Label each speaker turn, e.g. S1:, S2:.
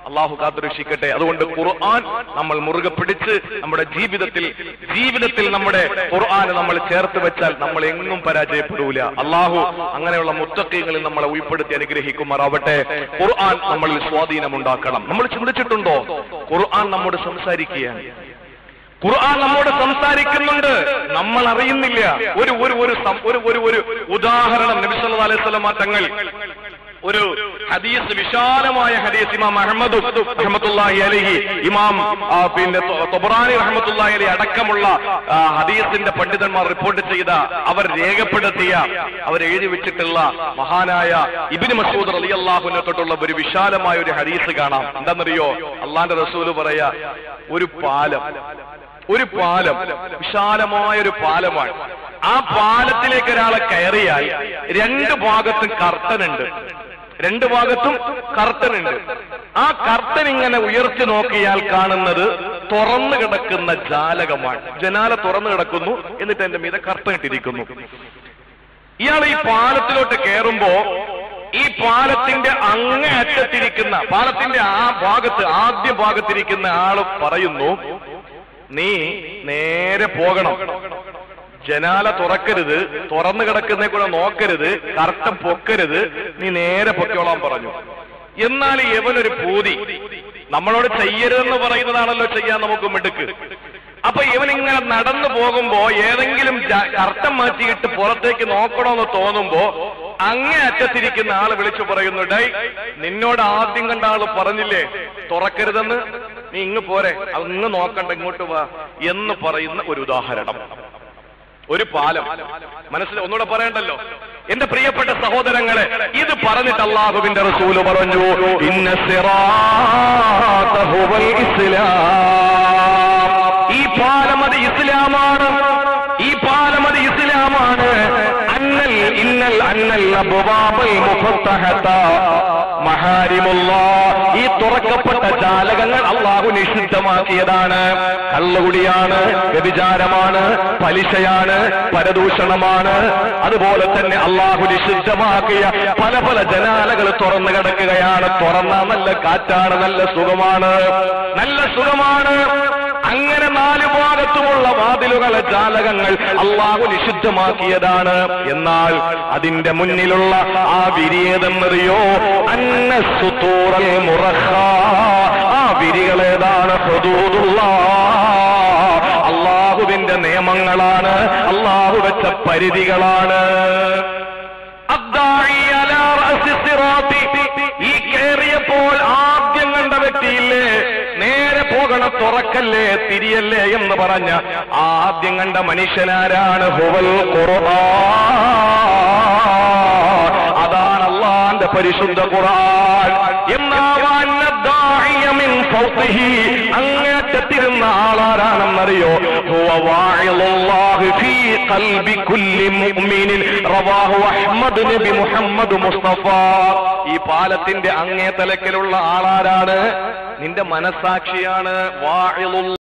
S1: അള്ളാഹു കാത്തുരക്ഷിക്കട്ടെ അതുകൊണ്ട് ഖുർആൻ നമ്മൾ മുറുകെ പിടിച്ച് നമ്മുടെ ജീവിതത്തിൽ ജീവിതത്തിൽ നമ്മുടെ ഖുർആൻ നമ്മൾ ചേർത്ത് വെച്ചാൽ നമ്മൾ എങ്ങും പരാജയപ്പെടൂല അള്ളാഹു അങ്ങനെയുള്ള മുത്തക്കീങ്ങളിൽ നമ്മളെ ഉൾപ്പെടുത്തി അനുഗ്രഹിക്കുമാറാവട്ടെ ഖുർആൻ നമ്മളിൽ സ്വാധീനമുണ്ടാക്കണം നമ്മൾ ചിന്തിച്ചിട്ടുണ്ടോ ഖുർആൻ നമ്മോട് സംസാരിക്കുകയാണ് ഖുർആൻ നമ്മോട് സംസാരിക്കുന്നുണ്ട് നമ്മൾ അറിയുന്നില്ല ഒരു ഒരു ഒരു സം- ഒരു ഒരു ഒരു ഉദാഹരണം നബി സല്ലല്ലാഹു അലൈഹി വസല്ലമ തങ്ങൾ ഒരു ഹദീസ് വിശാലമായ ഹദീസ് ഇമാം അഹമ്മദും റഹ്മത്തുള്ളാഹി അലൈഹി ഇമാം ആ, പിന്നെ തൊ- തൊബറാനി റഹ്മത്തുള്ളാഹി അലൈഹി അടക്കമുള്ള ആ, ഹദീസിന്റെ പണ്ഡിതന്മാർ റിപ്പോർട്ട് ചെയ്ത അവർ രേഖപ്പെടുത്തിയ അവർ എഴുതി വെച്ചിട്ടുള്ള മഹാനായ ഇബിന് മസൂദ് റളിയല്ലാഹുവിനെ തൊട്ടുള്ള ഒരു വിശാലമായ ഒരു ഹദീസ് കാണാം എന്താണെന്നറിയോ അള്ളാന്റെ റസൂല് പറയാ ഒരു പാലം ഒരു പാലം വിശാലമായ ഒരു പാലമാണ് ആ പാലത്തിലേക്ക് ഒരാളെ കയറിയാൽ രണ്ട് ഭാഗത്തും കർട്ടനുണ്ട് രണ്ട് ഭാഗത്തും കർട്ടനുണ്ട് ആ കർട്ടൻ ഇങ്ങനെ ഉയർത്തി നോക്കിയാൽ കാണുന്നത് തുറന്നു കിടക്കുന്ന ജാലകമാണ് ജനാല തുറന്നു കിടക്കുന്നു എന്നിട്ട് എന്റെ മീതെ കർട്ടൻ ഇട്ടിരിക്കുന്നു ഇയാൾ ഈ പാലത്തിലോട്ട് കയറുമ്പോ ഈ പാലത്തിന്റെ അങ്ങേ അറ്റത്തിരിക്കുന്ന പാലത്തിന്റെ ആ ഭാഗത്ത് ആദ്യ ഭാഗത്തിരിക്കുന്ന ആള് പറയുന്നു നീ നേരെ പോകണം ജനാല തുറക്കരുത് തുറന്നു കിടക്കുന്നേ കൂടെ നോക്കരുത് കറക്റ്റം പൊക്കരുത് നീ നേരെ പൊക്കോളാൻ പറഞ്ഞു എന്നാൽ യവനൊരു പൂതി നമ്മളോട് ചെയ്യരുതെന്ന് പറയുന്നതാണല്ലോ ചെയ്യാൻ നമുക്ക് മിടുക്ക് അപ്പൊ ഇവൻ ഇങ്ങനെ നടന്നു പോകുമ്പോ ഏതെങ്കിലും ജ- കർട്ടം മാറ്റിയിട്ട് പുറത്തേക്ക് നോക്കണമെന്ന് തോന്നുമ്പോ അങ്ങേ അറ്റത്തിരിക്കുന്ന ആള് വിളിച്ചു പറയുന്നു ഡൈ നിന്നോട് ആദ്യം കണ്ട ആള് പറഞ്ഞില്ലേ തുറക്കരുതെന്ന് നീ ഇങ്ങ് പോരെ അത് ഇങ്ങ് നോക്കണ്ട ഇങ്ങോട്ട് വാ എന്ന് പറയുന്ന ഒരു ഉദാഹരണം ഒരു പാലം മനസ്സിൽ ഒന്നുകൂടെ പറയണ്ടല്ലോ എന്റെ പ്രിയപ്പെട്ട സഹോദരങ്ങളെ ഇത് പറഞ്ഞിട്ട് അള്ളാഹുവിന്റെ റസൂല് പറഞ്ഞു ഇന്ന സിറാത്ത ഹുവൽ ഇസ്ലാം ഈ പാലം അത് ഇസ്ലാമാണ് ഈ പാലം അത് ഇസ്ലാമാണ് അന്നൽ ഇന്നൽ അന്നൽ അബ്വാബൽ മുഫത്തഹത മഹാരിമുള്ള ഈ തുറക്കപ്പെട്ട ജാലകങ്ങൾ അള്ളാഹു നിഷിദ്ധമാക്കിയതാണ് കള്ളുകുടിയാണ് വ്യഭിചാരമാണ് പലിശയാണ് പരദൂഷണമാണ് അതുപോലെ തന്നെ അള്ളാഹു നിഷിദ്ധമാക്കിയ പല പല ജനാലകൾ തുറന്നു കിടക്കുകയാണ് തുറന്ന നല്ല കാറ്റാണ് നല്ല സുഖമാണ് നല്ല സുഖമാണ് അങ്ങനെ നാല് ഭാഗത്തുമുള്ള വാതിലുകളെ ജാലകങ്ങൾ അള്ളാഹു നിഷിദ്ധമാക്കിയതാണ് എന്നാൽ അതിന്റെ മുന്നിലുള്ള ആ വിരിയതെന്നറിയോ അന്നസുത്തൂറൽ മുറഹ ആ വിരികളേതാണ് ഹുദൂദുള്ള അള്ളാഹുവിന്റെ നിയമങ്ങളാണ് അള്ളാഹു വെച്ച പരിധികളാണ് അദ്ദാഇ അലാ റഅസി സിറാത്തി. ഈ കയറിയപ്പോൾ ആദ്യം കണ്ട വ്യക്തിയില്ലേ നേരെ പോകണം തുറക്കല്ലേ തിരിയല്ലേ എന്ന് പറഞ്ഞ ആദ്യം കണ്ട മനുഷ്യനാരാണ് ഹുവൽ ഖുർആൻ അതാണ് അള്ളാന്റെ പരിശുദ്ധ ഖുർആൻ എന്നാവാൻ الداعي من فوقه അങ്ങേറ്റത്തിരുന്ന ആളാരാണെന്നറിയോ هو واعظ الله في قلب كل مؤمن رواه അഹ്മദ് നബി മുഹമ്മദ് മുസ്തഫ ഈ പാലത്തിന്റെ അങ്ങേ തലക്കിലുള്ള ആളാരാണ് നിന്റെ മനസാക്ഷിയാണ് വാഇളുള്ള